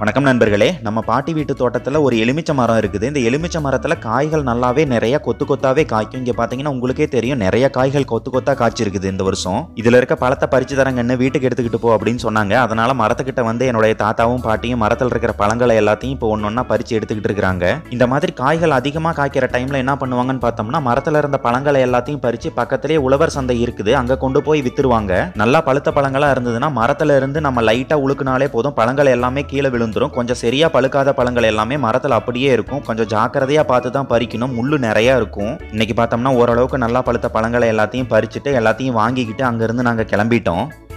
வணக்கம் நண்பர்களே நம்ம பாட்டி வீட்டு தோட்டத்தில் ஒரு எலுமிச்சை மரம் இருக்குது இந்த எலுமிச்சை மரத்தில் காய்கள் நல்லாவே நிறைய கொத்து கொத்தாவே காய்க்கும் இங்கே பார்த்தீங்கன்னா உங்களுக்கே தெரியும் நிறைய காய்கள் கொத்து கொத்தா காய்ச்சிருக்குது இந்த வருஷம் இதில் இருக்க பழத்தை பறிச்சு தரங்கன்னு வீட்டுக்கு எடுத்துக்கிட்டு போ அப்படின்னு சொன்னாங்க அதனால மரத்துக்கிட்ட வந்து என்னுடைய தாத்தாவும் பாட்டியும் மரத்தில் இருக்கிற பழங்களை எல்லாத்தையும் இப்போ ஒன்று ஒன்றா பறிச்சு எடுத்துக்கிட்டு இருக்கிறாங்க இந்த மாதிரி காய்கள் அதிகமாக காய்க்கிற டைமில் என்ன பண்ணுவாங்கன்னு பார்த்தோம்னா மரத்தில் இருந்த பழங்களை எல்லாத்தையும் பறித்து பக்கத்திலேயே உழவர் சந்தை இருக்குது அங்கே கொண்டு போய் வித்துருவாங்க நல்லா பழுத்த பழங்களா இருந்ததுன்னா மரத்துல இருந்து நம்ம லைட்டா உழுக்குனாலே போதும் பழங்கள் எல்லாமே கீழே விழுந்துரும் கொஞ்சம் சரியா பழுக்காத பழங்கள் எல்லாமே மரத்துல அப்படியே இருக்கும் கொஞ்சம் ஜாக்கிரதையா பார்த்து தான் பறிக்கணும் முள்ளு நிறைய இருக்கும் இன்னைக்கு பார்த்தோம்னா ஓரளவுக்கு நல்லா பழுத்த பழங்களை எல்லாத்தையும் பறிச்சுட்டு எல்லாத்தையும் வாங்கிக்கிட்டு அங்கிருந்து நாங்க கிளம்பிட்டோம்